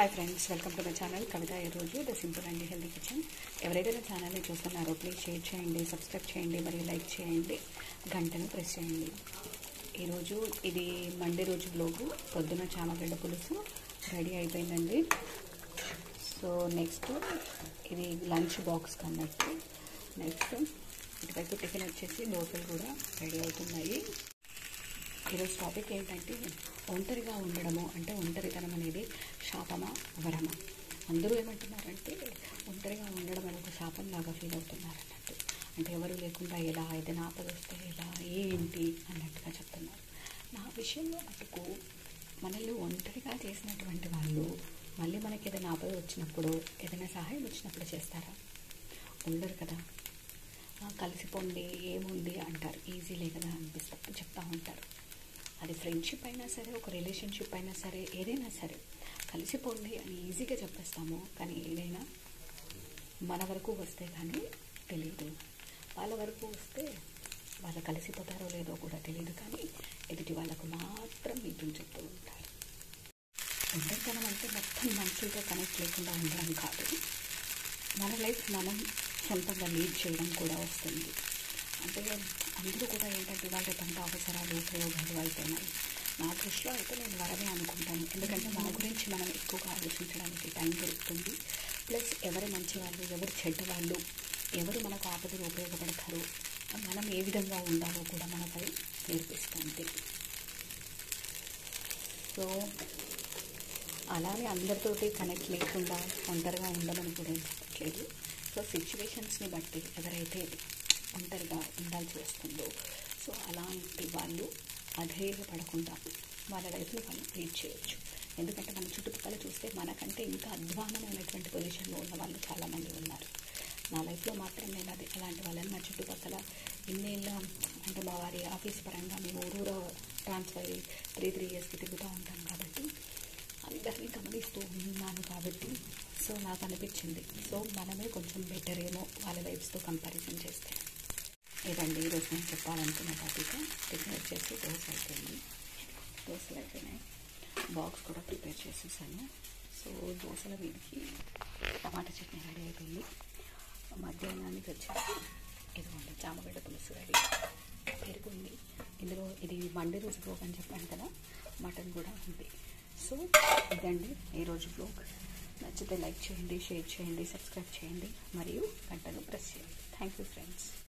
hi friends welcome to my channel Kavitha ఈరోజు the simple and healthy kitchen ఎవరైతే నా ఛానల్ని చూస్తున్నారో ప్లీజ్ షేర్ చేయండి సబ్స్క్రైబ్ చేయండి మరియు లైక్ చేయండి గంటను ప్రెస్ చేయండి ఈరోజు ఇది మండే రోజు బ్లోగు పొద్దున చామగడ్డ పులుసు రెడీ అయిపోయిందండి సో నెక్స్ట్ ఇది లంచ్ బాక్స్ అన్నట్టు నెక్స్ట్ ఇటువైపు టిఫిన్ వచ్చేసి దోశలు కూడా రెడీ అవుతున్నాయి ఈరోజు టాపిక్ ఏంటంటే ఒంటరిగా ఉండడము అంటే ఒంటరితనం అనేది శాపమా వరమా అందరూ ఏమంటున్నారంటే ఒంటరిగా ఉండడం అనేది ఒక శాపం లాగా ఫీల్ అవుతున్నారు అన్నట్టు అంటే ఎవరు లేకుండా ఎలా ఏదైనా ఆపద వస్తే ఎలా ఏంటి అన్నట్టుగా చెప్తున్నారు నా విషయంలో మటుకు మనల్ని ఒంటరిగా చేసినటువంటి వాళ్ళు మళ్ళీ మనకి ఏదైనా ఆపద వచ్చినప్పుడు ఏదైనా సహాయం వచ్చినప్పుడు చేస్తారా ఉండరు కదా "ఆ, కలిసిపోండి ఏముంది అంటారు ఈజీలే కదా అనిపిస్తుంది చెప్తా ఉంటారు అది ఫ్రెండ్షిప్ అయినా సరే ఒక రిలేషన్షిప్ అయినా సరే ఏదైనా సరే కలిసిపోండి అని ఈజీగా చెప్పేస్తాము కానీ ఏదైనా మన వరకు వస్తే కానీ తెలియదు వాళ్ళ వరకు వస్తే వాళ్ళు కలిసిపోతారో లేదో కూడా తెలియదు కానీ ఎదుటి వాళ్ళకు మాత్రం నిజం చెప్తూ ఉంటారు ఒంటరితనం అంటే మొత్తం మనుషులతో కనెక్ట్ లేకుండా ఉండడం కాదు మన లైఫ్ మనం సొంతంగా లీడ్ చేయడం కూడా వస్తుంది అంటే అందరూ కూడా ఏంటంటే వాళ్ళ పంట అవసరాలు ఉపయోగాలు అయిపోయినాయి నా దృష్టిలో అయితే నేను వరమే అనుకుంటాను ఎందుకంటే మన గురించి మనం ఎక్కువగా ఆలోచించడానికి టైం దొరుకుతుంది ప్లస్ ఎవరు మంచి వాళ్ళు ఎవరు చెడ్డ వాళ్ళు ఎవరు మనకు ఆపదలు ఉపయోగపడతారు మనం ఏ విధంగా ఉండాలో కూడా మనపై నేర్పిస్తుంది సో అలానే అందరితోటి కనెక్ట్ లేకుండా ఒంటరిగా ఉండమని కూడా ఏం చెప్పట్లేదు సో సిచ్యువేషన్స్ని బట్టి ఎవరైతే ఒంటరిగా ఉండాల్సి వస్తుందో సో అలాంటి వాళ్ళు అధైర్యపడకుండా వాళ్ళ లైఫ్లో వాళ్ళు లీడ్ చేయొచ్చు ఎందుకంటే మన చుట్టుపక్కల చూస్తే మనకంటే ఇంకా అధ్వానమైనటువంటి పొజిషన్లో ఉన్న వాళ్ళు చాలామంది ఉన్నారు నా లైఫ్లో మాత్రం నేను అది అలాంటి వాళ్ళని నా చుట్టుపక్కల ఇన్నేళ్ళ అంటే మా వారి ఆఫీస్ పరంగా మేము ఊరూరు ట్రాన్స్ఫర్ అయ్యి త్రీ త్రీ ఇయర్స్కి తిరుగుతూ ఉంటాం కాబట్టి అందరినీ గమనిస్తూ ఉన్నాను కాబట్టి సో నాకు అనిపించింది సో మనమే కొంచెం బెటర్ ఏమో వాళ్ళ లైఫ్స్తో కంపారిజన్ చేస్తే ఇదండి ఈరోజు నేను చెప్పాలనుకున్న టాపిక్ టిఫిన్ వచ్చేసి దోశ అయిపోయింది దోశలు అయిపోయినాయి బాక్స్ కూడా ప్రిపేర్ చేసేసాను సో దోశల వీడికి టమాటా చట్నీ రెడీ అయిపోయింది మధ్యాహ్నానికి వచ్చేసి ఇదిగోండి చామగడ్డ పులుసు రెడీ పెరుగుంది ఇందులో ఇది మండే రోజు బ్లోగ్ అని చెప్పాను కదా మటన్ కూడా ఉంది సో ఇదండి ఈరోజు బ్లోగ్ నచ్చితే లైక్ చేయండి షేర్ చేయండి సబ్స్క్రైబ్ చేయండి మరియు గంటను ప్రెస్ చేయండి థ్యాంక్ యూ ఫ్రెండ్స్